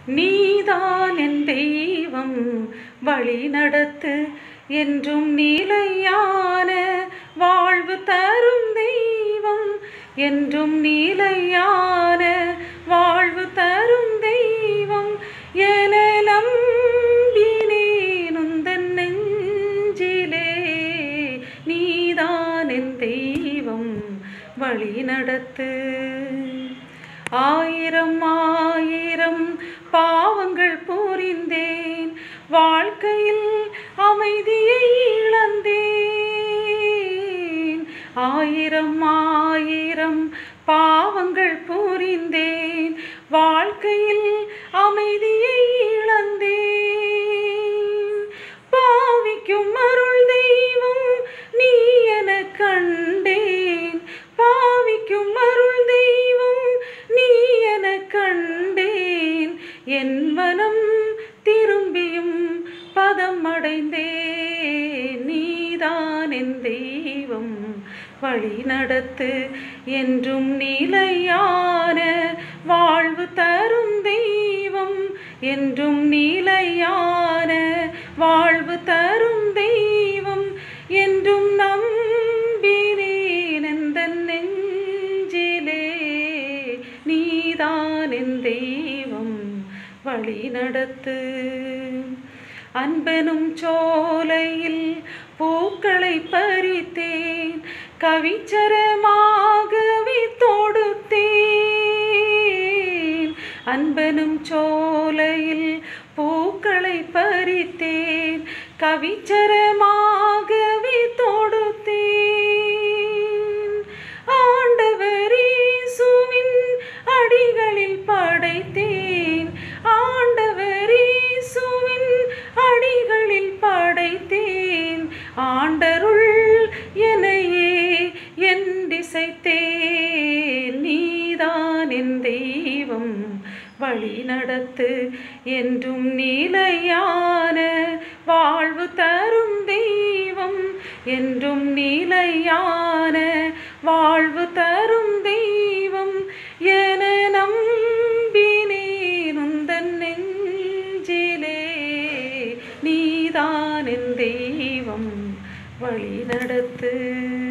நீதான் என் தெய்வம் வழி நடத்து என்றும் நீலையான வாழ்வு தரும் தெய்வம் என்றும் நீலையான வாழ்வு தரும் தெய்வம் என நம்பினேன் உந்தன் நெஞ்சிலே நீதான் என் தெய்வம் வழி நடத்து ஆயிரம் ஆயிரம் பாவங்கள் புரிந்தேன் வாழ்க்கையில் அமைதியை இழந்தேன் ஆயிரம் ஆயிரம் பாவங்கள் புரிந்தேன் வாழ்க்கையில் அமைதியை இழந்தேன் பாவிக்கும் அருள் தெய்வம் நீ என கண்டேன் பாவிக்கும் அருள் தெய்வம் நீ என கண்டேன் என் மனம் திரும்பியும் பதம் அடைந்தேன் நீதான் என் தெய்வம் வழி நடத்து என்றும் நிலையான வாழ்வு தரும் தெய்வம் என்றும் நிலையான வாழ்வு தரும் தெய்வம் என்றும் நம்பினேன் எந்த நெஞ்சிலே நீதான் என் தெய்வம் வழி நடத்து அன்பெனும் சோலையில் பூக்களை பறித்தேன் கவிச்சரமாகவே தொடுத்தேன் அன்பெனும் சோலையில் பூக்களை பறித்தேன் கவிச்சரமாகவே தொடுத்தேன் ஆண்டவர் இயேசுவின் அடிகளில் படைத்தேன் ஆண்டவர் இயேசுவின் அடிகளில் படைத்தேன் ஆண்டருள் என்னையே என் திசைத்தேன் நீதான் என் தெய்வம் வழி நடத்து என்றும் நீலையான வாழ்வு தரும் தெய்வம் என்றும் நீலையான வாழ்வு தரும் தெய்வம் என நம்பினேன் உந்தன் நெஞ்சிலே நீதான் என் தெய்வம் வழி நடத்து